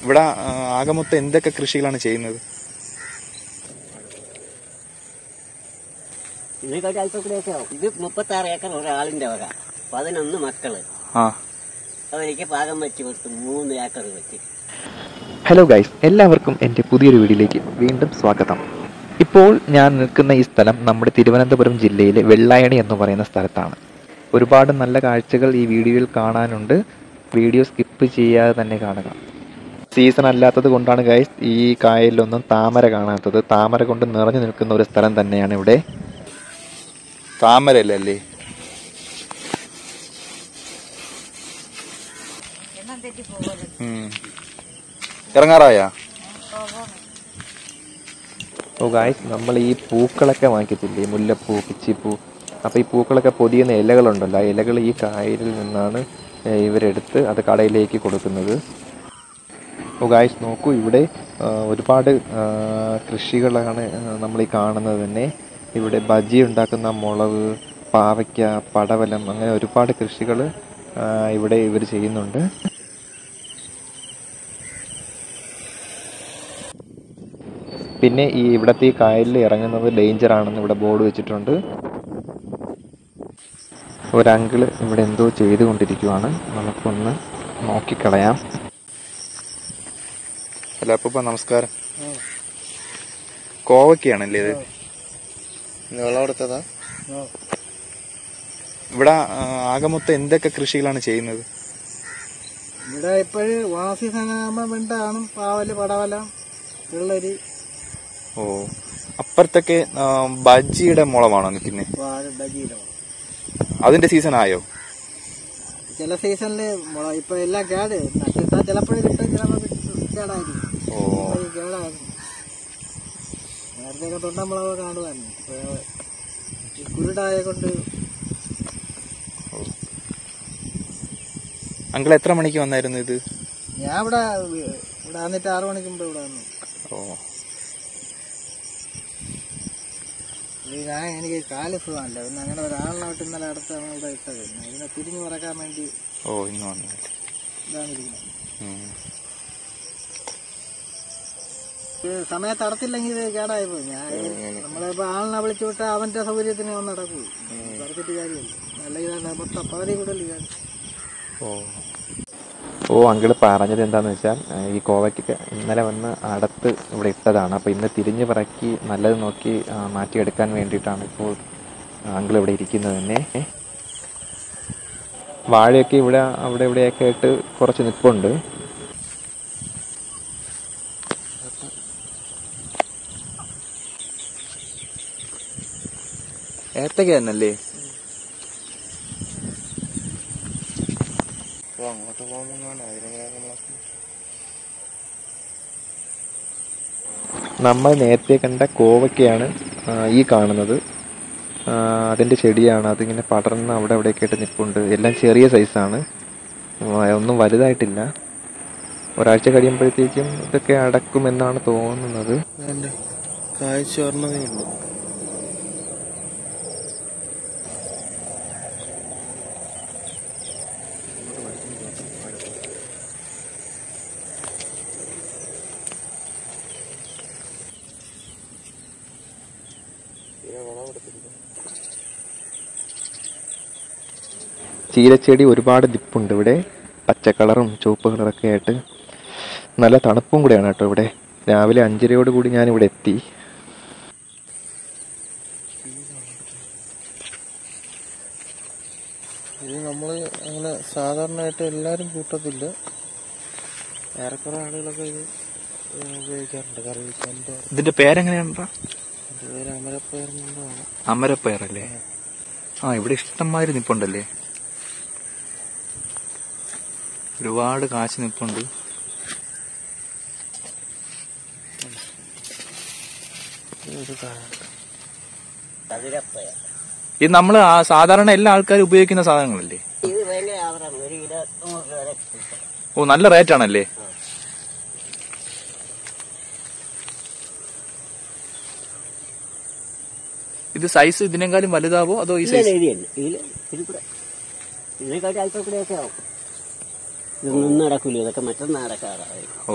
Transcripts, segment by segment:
ഇവിടെ ആ, ആകെ മൊത്തം എന്തൊക്കെ കൃഷികളാണ് ചെയ്യുന്നത് ഇതിനെക്കാട്ടി അല്പം കൂടെയൊക്കെ ആവും ഇത് മുപ്പത്തി ആറ് ഏക്കർ ഒരാളിന്റെ വക പതിനൊന്ന് മക്കള് ആ അവർക്ക് പാകം വെച്ച് കൊടുത്തു മൂന്ന് ഏക്കർ വെച്ച് ഹലോ ഗൈസ് എല്ലാവർക്കും എൻ്റെ പുതിയൊരു വീഡിയോയിലേക്ക് വീണ്ടും സ്വാഗതം ഇപ്പോൾ ഞാൻ നിൽക്കുന്ന ഈ സ്ഥലം നമ്മുടെ തിരുവനന്തപുരം ജില്ലയിലെ വെള്ളായണി എന്ന് പറയുന്ന സ്ഥലത്താണ് ഒരുപാട് നല്ല കാഴ്ചകൾ ഈ വീഡിയോയിൽ കാണാനുണ്ട് വീഡിയോ സ്കിപ്പ് ചെയ്യാതെ തന്നെ കാണുക സീസൺ അല്ലാത്തത് കൊണ്ടാണ് ഗൈസ് ഈ കായലിലൊന്നും താമര കാണാത്തത് താമര കൊണ്ട് നിറഞ്ഞു നിൽക്കുന്ന ഒരു സ്ഥലം തന്നെയാണ് ഇവിടെ താമരല്ലേ ഉം. ഇറങ്ങാറായാ ഓ ഗായ്സ് നമ്മൾ ഈ പൂക്കളൊക്കെ വാങ്ങിക്കത്തില്ലേ മുല്ലപ്പൂ പിച്ചിപ്പൂ അപ്പോൾ ഈ പൂക്കളൊക്കെ പൊതിയുന്ന ഇലകളുണ്ടല്ലോ ആ ഇലകൾ ഈ കായലിൽ നിന്നാണ് ഏ, ഇവരെടുത്ത് അത് കടയിലേക്ക് കൊടുക്കുന്നത് ഓ ഗായ്സ് നോക്കൂ ഇവിടെ ആ, ഒരുപാട് ആ, കൃഷികളാണ് നമ്മൾ ഈ കാണുന്നത് തന്നെ ഇവിടെ ബജി ഉണ്ടാക്കുന്ന മുളക് പാവയ്ക്ക പടവലം അങ്ങനെ ഒരുപാട് കൃഷികൾ ഇവിടെ ഇവർ ചെയ്യുന്നുണ്ട് പിന്നെ ഈ ഇവിടത്തെ ഈ കായലിൽ ഇറങ്ങുന്നത് ഡേഞ്ചർ ആണെന്ന് ഇവിടെ ബോർഡ് വെച്ചിട്ടുണ്ട് ഒരു അങ്കിള് ഇവിടെ എന്തോ ചെയ്തുകൊണ്ടിരിക്കുവാണ് നമുക്കൊന്ന് നോക്കിക്കളയാം അല്ല അപ്പൊ നമസ്കാരം കോവക്കയാണല്ലേ ഇത് വിളവെടുത്തതാ ഇവിടെ ആ, ആകെ മൊത്തം എന്തൊക്കെ കൃഷികളാണ് ചെയ്യുന്നത് ഇവിടെ ഇപ്പോഴ് ഓണ സീസൺ ആകുമ്പോ വെണ്ടാണ് പാവല് പടവല വെള്ളരി ഓ അപ്പുറത്തൊക്കെ ആ, ബജ്ജിയുടെ മുളമാണോ നിൽക്കുന്നത് വാഴ ബജിയിലോ അതിന്റെ സീസൺ ആയോ ചില സീസണില് മുള ഇപ്പൊ എല്ലാം കേട് നട്ടിട്ടാ ചിലപ്പോഴും കിട്ടും ചിലപ്പോ കേടായിരിക്കും ഓ ഇപ്പൊ ഈ കേടായിരുന്നു നേരത്തെ ഒക്കെ തൊണ്ടമുളക് കാണുമായിരുന്നു ഇപ്പൊ ഈ കുരുടായ കൊണ്ട് അങ്കിൾ എത്ര മണിക്ക് വന്നായിരുന്നു ഇത് ഞാൻ ഇവിടെ വി- ഇവിടെ വന്നിട്ട് ആറു മണിക്ക് മുമ്പ് ഇവിടെ വന്നു ഓ ഇത് ഞാൻ എനിക്ക് കാല് സുഖമല്ല പിന്നെ അങ്ങനെ ഒരാളിനായിട്ട് ഇന്നലെ അടുത്താണ് ഇവിടെ ഇട്ടത് പിന്നെ ഇതിനെ തിരിഞ്ഞു പറക്കാൻ വേണ്ടി ഓ ഇന്ന് വന്നില്ല ഇതാണ് ഇരിക്കുന്നത് ഉം. ഇത് സമയത്ത് അടത്തില്ലെങ്കിൽ ഇത് കേടായി പോയി ഞാൻ നമ്മളിപ്പോ ആളിനെ വിളിച്ചു വിട്ടാൽ അവന്റെ സൗകര്യത്തിന് ഒന്ന് നടക്കൂ പറഞ്ഞിട്ട് കാര്യമില്ല നല്ല ഇതാണ് മൊത്തം പകുതി കൂടുതൽ ഇതാണ് ഓ ഓ അങ്കിള് പറഞ്ഞത് എന്താന്ന് വെച്ചാൽ ആ, ഈ കോവയ്ക്കൊക്കെ ഇന്നലെ വന്ന് അടത്ത് ഇവിടെ ഇട്ടതാണ് അപ്പോൾ ഇന്ന് തിരിഞ്ഞ് പറക്കി നല്ലത് നോക്കി ആ, മാറ്റിയെടുക്കാൻ വേണ്ടിയിട്ടാണ് ഇപ്പോൾ അങ്കിൾ ഇവിടെ ഇരിക്കുന്നത് തന്നെ വാഴയൊക്കെ ഇവിടെ അവിടെ ഇവിടെയൊക്കെ ആയിട്ട് കുറച്ച് നിൽപ്പുണ്ട് ഏത്തക്ക തന്നല്ലേ അങ്ങോട്ട് പോകുമ്പോൾ നമ്മൾ നേരത്തെ കണ്ട കോവയ്ക്കയാണ് ആ, ഈ കാണുന്നത് ആ, അതിൻ്റെ ചെടിയാണ് അതിങ്ങനെ പടർന്ന് അവിടെ അവിടെയൊക്കെ ആയിട്ട് നിൽപ്പുണ്ട് എല്ലാം ചെറിയ സൈസാണ് ഒന്നും വലുതായിട്ടില്ല ഒരാഴ്ച കഴിയുമ്പോഴത്തേക്കും ഇതൊക്കെ അടക്കുമെന്നാണ് തോന്നുന്നത് കാഴ്ച പറഞ്ഞതേ ഉള്ളൂ ചീരച്ചെടി ഒരുപാട് ദിപ്പുണ്ട് ഇവിടെ പച്ച കളറും ചുവപ്പ് കളറൊക്കെ ആയിട്ട് നല്ല തണുപ്പും കൂടെയാണ് കേട്ടോ ഇവിടെ രാവിലെ അഞ്ചരയോട് കൂടി ഞാൻ ഇവിടെ എത്തി ഇത് നമ്മള് അങ്ങനെ സാധാരണയായിട്ട് എല്ലാരും കൂട്ടത്തില്ല ഏറെക്കുറെ ആളുകളൊക്കെ ഇത് ഉപയോഗിക്കാറുണ്ട് കറി വെക്കാൻ ഇതിന്റെ പേരെങ്ങനെയാണ്ടാ പേര് അമരപ്പയറിനുണ്ടാണ് അമരപ്പയറല്ലേ ആ ഇവിടെ ഇഷ്ടംമാതിരി നിപ്പുണ്ടല്ലേ ഒരുപാട് കാശ് നിപ്പുണ്ട് ഒരു കാര്യം ചതുരപ്പയ ഇത് നമ്മൾ സാധാരണ എല്ലാ ആൾക്കാരും ഉപയോഗിക്കുന്ന സാധനങ്ങളല്ലേ ഇത് ഭയങ്കര ആവറാണ് ഒരു കിലോ നൂറ് രൂപ വരെ കിട്ടും. ഓ നല്ല റേറ്റ് ആണല്ലേ ഇത് സൈസ് ഇതിനേക്കാളും വലുതാവോ അതോ ഈ ഇതിലെ സൈസ് രീതിയല്ല ഇതില് ഇതിൽ കൂടെ ഇതിനെക്കാട്ടി അല്പം കൂടെയൊക്കെ ആവും ഇതൊന്നും നടക്കൂല ഇതൊക്കെ മറ്റൊന്നും നടക്കാറായി ഓ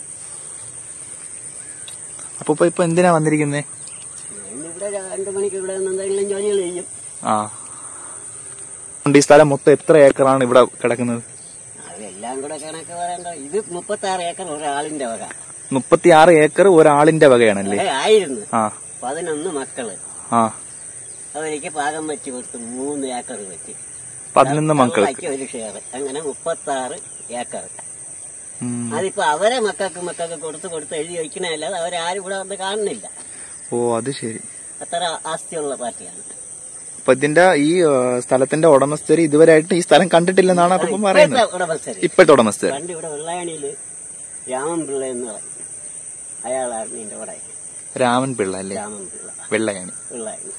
അപ്പൊ ഇപ്പൊ ഇപ്പൊ എന്തിനാ വന്നിരിക്കുന്നേ ഇവിടെ രണ്ടു മണിക്ക് ഇവിടെ നിന്ന് എന്തെങ്കിലും ജോലികൾ ചെയ്യും ആ അതുകൊണ്ട് ഈ സ്ഥലം മൊത്തം എത്ര ഏക്കറാണ് ഇവിടെ കിടക്കുന്നത് അതെല്ലാം കൂടെ കണക്ക് പറയണ്ട ഇത് മുപ്പത്തി ആറ് ഏക്കർ ഒരാളിന്റെ വക മുപ്പത്തി ആറ് ഏക്കർ ഒരാളിന്റെ വകയാണല്ലേ ഏ, ആയിരുന്നു ആ പതിനൊന്ന് മക്കള് ആ അവർക്ക് പാകം വെച്ച് കൊടുത്തു മൂന്ന് ഏക്കർ വെച്ച് പതിനൊന്ന് മക്കൾ തള്ളയ്ക്ക് ഒരു ഷെയർ അങ്ങനെ മുപ്പത്തി ആറ് ഏക്കർ ഉം. അതിപ്പോ അവരെ മക്കൾക്ക് മക്കൾക്ക് കൊടുത്ത് കൊടുത്ത് എഴുതി വയ്ക്കണല്ലാതെ അവരാരും ഇവിടെ വന്ന് കാണുന്നില്ല ഓ അത് ശരി അത്ര ആസ്തിയുള്ള പാർട്ടിയാണ് അപ്പൊ ഇതിന്റെ ഈ ആ, സ്ഥലത്തിന്റെ ഉടമസ്ഥര് ഇതുവരെയായിട്ട് ഈ സ്ഥലം കണ്ടിട്ടില്ലെന്നാണ് അപ്പം പറയുന്നത് ഇപ്പോഴത്തെ ഉടമസ്ഥര് ഇപ്പോഴത്തെ ഉടമസ്ഥർ പണ്ട് ഇവിടെ വെള്ളായണിയില് രാമൻ പിള്ള എന്ന് പറയും അയാളായിരുന്നു എന്റെ ഇവിടെ രാമൻ പിള്ള അല്ലേ രാമൻ പിള്ള വെള്ളയാണ് വെള്ളായണി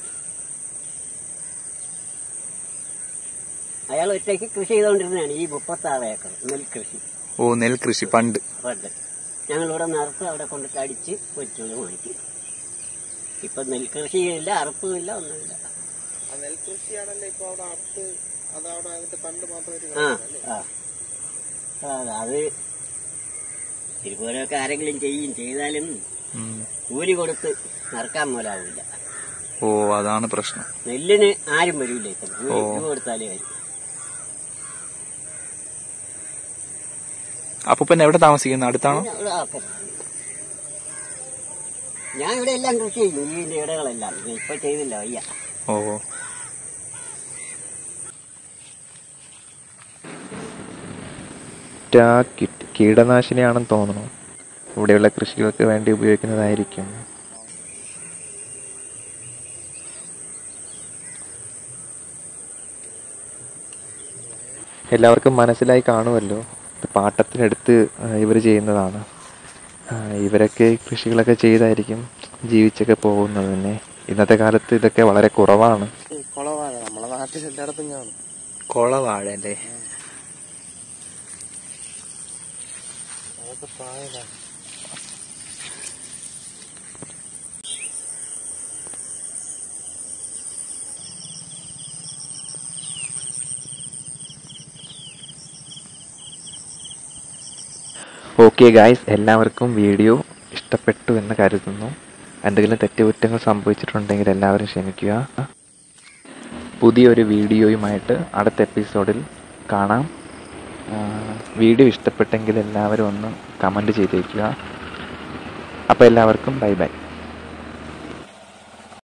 അയാൾ ഒറ്റയ്ക്ക് കൃഷി ചെയ്തുകൊണ്ടിരുന്നതാണ് ഈ മുപ്പത്തി ആറ് ഏക്കർ നെൽകൃഷി ഓ നെൽകൃഷി പണ്ട് പണ്ട് ഞങ്ങളിവിടെ നിറത്ത് അവിടെ കൊണ്ടിട്ട് അടിച്ച് പൊറ്റുള്ളി വാങ്ങിക്കും ഇപ്പൊ നെൽകൃഷിയില്ല അറുപ്പുമില്ല ഒന്നുമില്ല നെൽകൃഷിയാണല്ലോ ഇപ്പൊ അവിടെ അറുത്ത് അതവിടെ അതിന്റെ തണ്ട് മാത്രമായിട്ട് ആ ആ ആ, അത് ഇതുപോലെയൊക്കെ ആരെങ്കിലും ചെയ്യും ചെയ്താലും ഉം. കൂലി കൊടുത്ത് നറുക്കാൻ പോലാവില്ല ഓ അതാണ് പ്രശ്നം നെല്ലിന് ആരും വരില്ല ഇപ്പൊ കൂലി ഓ. രൂപ കൊടുത്താലേ വരും അപ്പൊ പിന്നെ എവിടെ താമസിക്കുന്നത് അടുത്താണോ പിന്നെ ഇവിടെ ആൾക്കാര്. ഞാൻ ഇവിടെ എല്ലാം കൃഷി ചെയ്യും ഇതിന്റെ ഇടകളെല്ലാം ഇത് ഇപ്പൊ ചെയ്തില്ല വയ്യ ഓ ടാക്കിറ്റ് കീടനാശിനിയാണെന്ന് തോന്നുന്നു ഇവിടെയുള്ള കൃഷികൾക്ക് വേണ്ടി ഉപയോഗിക്കുന്നതായിരിക്കും എല്ലാവർക്കും മനസ്സിലായി കാണുമല്ലോ ഇത് പാട്ടത്തിനെടുത്ത് ഇവർ ചെയ്യുന്നതാണ് ആ, ഇവരൊക്കെ കൃഷികളൊക്കെ ചെയ്തായിരിക്കും ജീവിച്ചൊക്കെ പോകുന്നത് തന്നെ ഇന്നത്തെ കാലത്ത് ഇതൊക്കെ വളരെ കുറവാണ് കുളവാഴ നമ്മളെ നാട്ടിൽ എല്ലായിടത്തും കാണും കൊളവാഴ അല്ലേ അതൊക്കെ പ്രായമാണ് ഓക്കെ ഗായ്സ് എല്ലാവർക്കും വീഡിയോ ഇഷ്ടപ്പെട്ടു എന്ന് കരുതുന്നു എന്തെങ്കിലും തെറ്റുകുറ്റങ്ങൾ സംഭവിച്ചിട്ടുണ്ടെങ്കിൽ എല്ലാവരും ക്ഷമിക്കുക പുതിയൊരു വീഡിയോയുമായിട്ട് അടുത്ത എപ്പിസോഡിൽ കാണാം ആ, വീഡിയോ ഇഷ്ടപ്പെട്ടെങ്കിൽ എല്ലാവരും ഒന്ന് കമൻറ്റ് ചെയ്തേക്കുക അപ്പോൾ എല്ലാവർക്കും ബൈ ബൈ